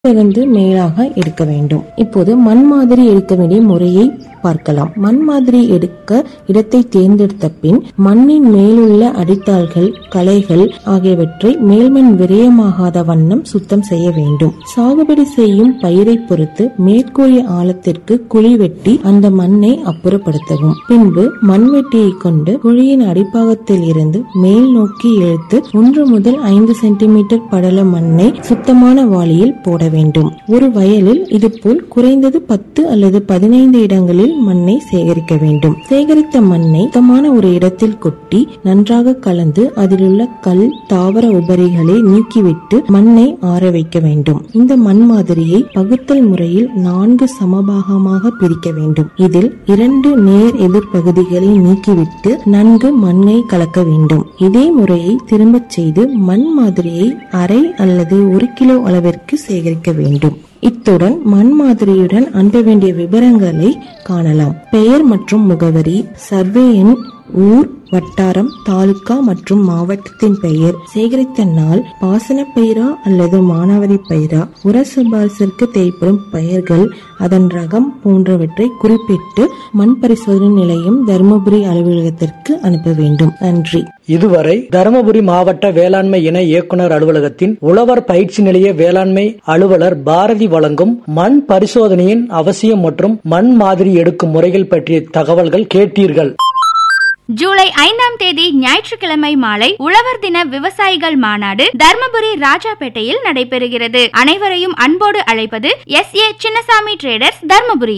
இருந்து மேலாக எடுக்க வேண்டும் இப்போது மண் மாதிரி எடுக்க வேண்டிய முறையை பார்க்கலாம் மண் மாதிரி எடுக்க இடத்தை தேர்ந்தெடுத்த பின் மண்ணின் மேலுள்ள அடித்தாள்கள் களைகள் ஆகியவற்றை மேல்மண் விரயமாகாத வண்ணம் சுத்தம் செய்ய வேண்டும் சாகுபடி செய்யும் பயிரை பொறுத்து மேற்கூறிய ஆழத்திற்கு குழி வெட்டி அந்த மண்ணை அப்புறப்படுத்தவும் பின்பு மண்வெட்டியை கொண்டு குழியின் அடிப்பாகத்தில் இருந்து மேல் நோக்கி இழுத்து ஒன்று முதல் ஐந்து சென்டிமீட்டர் படல மண்ணை சுத்தமான வாளியில் போட வேண்டும் ஒரு வயலில் இதுபோல் குறைந்தது பத்து அல்லது பதினைந்து இடங்களில் மண்ணை சேகரிக்க வேண்டும் சேகரித்த மண்ணை சுத்தமான ஒரு இடத்தில் கொட்டி நன்றாக கலந்து அதிலுள்ள கல் தாவர உபரிகளை நீக்கிவிட்டு மண்ணை ஆற வைக்க வேண்டும் இந்த மண் மாதிரியை பகுத்தல் முறையில் நான்கு சமபாகமாக பிரிக்க வேண்டும் இதில் இரண்டு நேர் எதிர்ப்பகுதிகளை நீக்கிவிட்டு நன்கு மண்ணை கலக்க வேண்டும் இதே முறையை திரும்பச் செய்து மண் மாதிரியை அரை அல்லது ஒரு கிலோ அளவிற்கு சேகரிக்க வேண்டும் இத்துடன் மண் மாதிரியுடன் அனுப்ப வேண்டிய விவரங்களை காணலாம் பெயர் மற்றும் முகவரி சர்வே எண் ஊர் வட்டாரம் தாலுகா மற்றும் மாவட்டத்தின் பெயர் சேகரித்த நாள் பாசன பயிரா அல்லது மானாவரி பயிரா உர சிபாரிசிற்கு தேவைப்படும் பெயர்கள் அதன் ரகம் போன்றவற்றை குறிப்பிட்டு மண் பரிசோதனை நிலையம் தருமபுரி அலுவலகத்திற்கு அனுப்ப வேண்டும் நன்றி இதுவரை தருமபுரி மாவட்ட வேளாண்மை இணை இயக்குனர் அலுவலகத்தின் உழவர் பயிற்சி நிலைய வேளாண்மை அலுவலர் பாரதி வழங்கும் மண் பரிசோதனையின் அவசியம் மற்றும் மண் மாதிரி எடுக்கும் முறைகள் பற்றிய தகவல்கள் கேட்டீர்கள் ஜூலை ஐந்தாம் தேதி ஞாயிற்றுக்கிழமை மாலை உழவர் தின விவசாயிகள் மாநாடு தர்மபுரி ராஜாபேட்டையில் நடைபெறுகிறது அனைவரையும் அன்போடு அழைப்பது S A Chinnasamy traders Dharmapuri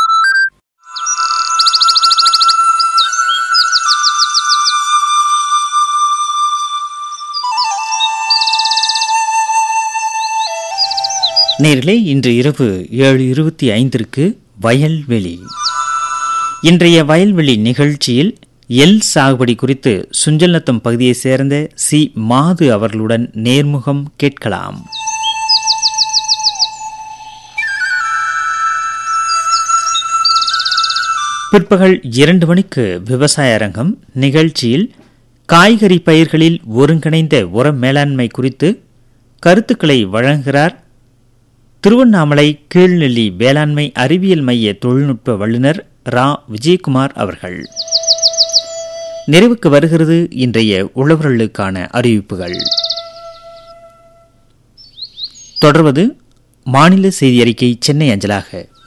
நேர்களே இன்று இரவு ஏழு இருபத்தி ஐந்திற்கு வயல்வெளி இன்றைய வயல்வெளி நிகழ்ச்சியில் எல் சாகுபடி குறித்து சுஞ்சல்நத்தம் பகுதியைச் சேர்ந்த சி மாது அவர்களுடன் நேர்முகம் கேட்கலாம் பிற்பகல் இரண்டு மணிக்கு விவசாய அரங்கம் நிகழ்ச்சியில் காய்கறி பயிர்களில் ஒருங்கிணைந்த உர மேலாண்மை குறித்து கருத்துக்களை வழங்குகிறார் திருவண்ணாமலை கீழ்நெல்லி வேளாண்மை அறிவியல் மைய தொழில்நுட்ப வல்லுநர் ரா விஜயகுமார் அவர்கள் நிறைவுக்கு வருகிறது இன்றைய உழவர்களுக்கான அறிவிப்புகள் தொடர்வது மாநில செய்தி அறிக்கை சென்னை அஞ்சலாக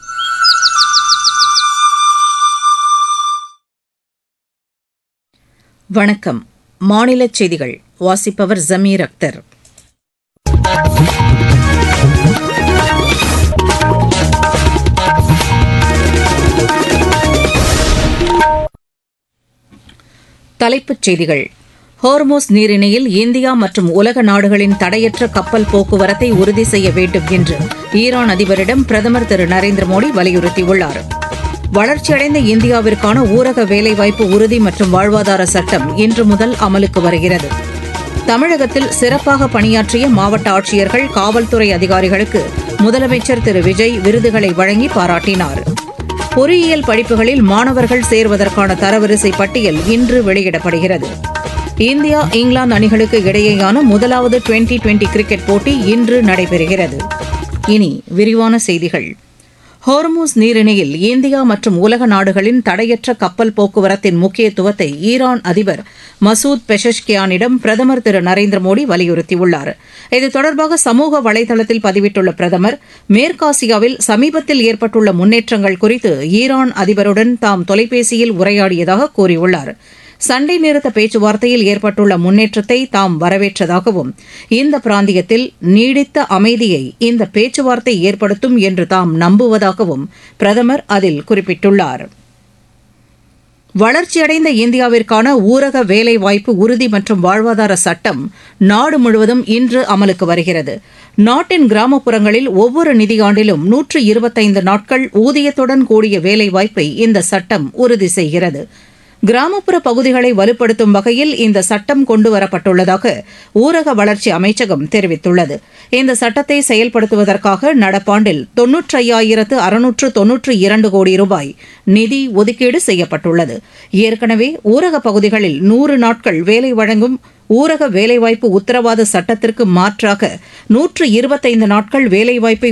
வணக்கம் மாநில செய்திகள் வாசிப்பவர் ஜமீர் அக்தர் தலைப்புச் செய்திகள் ஹோர்மோஸ் நீரிணையில் இந்தியா மற்றும் உலக நாடுகளின் தடையற்ற கப்பல் போக்குவரத்தை உறுதி செய்ய வேண்டும் என்று ஈரான் அதிபரிடம் பிரதமர் திரு நரேந்திர மோடி வலியுறுத்தியுள்ளார் வளர்ச்சியடைந்த இந்தியாவிற்கான ஊரக வேலைவாய்ப்பு உறுதி மற்றும் வாழ்வாதார சட்டம் இன்று முதல் அமலுக்கு வருகிறது தமிழகத்தில் சிறப்பாக பணியாற்றிய மாவட்ட ஆட்சியர்கள் காவல்துறை அதிகாரிகளுக்கு முதலமைச்சர் திரு விஜய் விருதுகளை வழங்கி பாராட்டினார் பொறியியல் படிப்புகளில் மாணவர்கள் சேர்வதற்கான தரவரிசை பட்டியல் இன்று வெளியிடப்படுகிறது இந்தியா இங்கிலாந்து அணிகளுக்கு இடையேயான முதலாவது டுவெண்டி டுவெண்டி கிரிக்கெட் போட்டி இன்று நடைபெறுகிறது இனி விரிவான செய்திகள் ஹோர்மூஸ் நீரிணையில் இந்தியா மற்றும் உலக நாடுகளின் தடையற்ற கப்பல் போக்குவரத்தின் முக்கியத்துவத்தை ஈரான் அதிபர் மசூத் பெஷஷ்கியானிடம் பிரதமர் திரு நரேந்திர மோடி வலியுறுத்தியுள்ளார் இது தொடர்பாக சமூக வலைதளத்தில் பதிவிட்டுள்ள பிரதமர் மேற்காசியாவில் சமீபத்தில் ஏற்பட்டுள்ள முன்னேற்றங்கள் குறித்து ஈரான் அதிபருடன் தாம் தொலைபேசியில் உரையாடியதாக கூறியுள்ளார் சண்டை நிறுத்த பேச்சுவார்த்தையில் ஏற்பட்டுள்ள முன்னேற்றத்தை தாம் வரவேற்றதாகவும் இந்த பிராந்தியத்தில் நீடித்த அமைதியை இந்த பேச்சுவார்த்தை ஏற்படுத்தும் என்று தாம் நம்புவதாகவும் பிரதமர் அதில் குறிப்பிட்டுள்ளார் வளர்ச்சியடைந்த இந்தியாவிற்கான ஊரக வேலைவாய்ப்பு உறுதி மற்றும் வாழ்வாதார சட்டம் நாடு முழுவதும் இன்று அமலுக்கு வருகிறது நாட்டின் கிராமப்புறங்களில் ஒவ்வொரு நிதியாண்டிலும் நூற்று இருபத்தைந்து நாட்கள் ஊதியத்துடன் கூடிய வேலைவாய்ப்பை இந்த சட்டம் உறுதி செய்கிறது கிராமப்புற பகுதிகளை வலுப்படுத்தும் வகையில் இந்த சட்டம் கொண்டுவரப்பட்டுள்ளதாக ஊரக வளர்ச்சி அமைச்சகம் தெரிவித்துள்ளது இந்த சட்டத்தை செயல்படுத்துவதற்காக நடப்பாண்டில் தொன்னூற்றையாயிரத்து அறுநூற்று தொன்னூற்று இரண்டு கோடி ரூபாய் நிதி ஒதுக்கீடு செய்யப்பட்டுள்ளது ஏற்கனவே ஊரக பகுதிகளில் நூறு நாட்கள் வேலை வழங்கும் ஊரக வேலைவாய்ப்பு உத்தரவாத சட்டத்திற்கு மாற்றாக நூற்று இருபத்தைந்து நாட்கள் வேலைவாய்ப்பை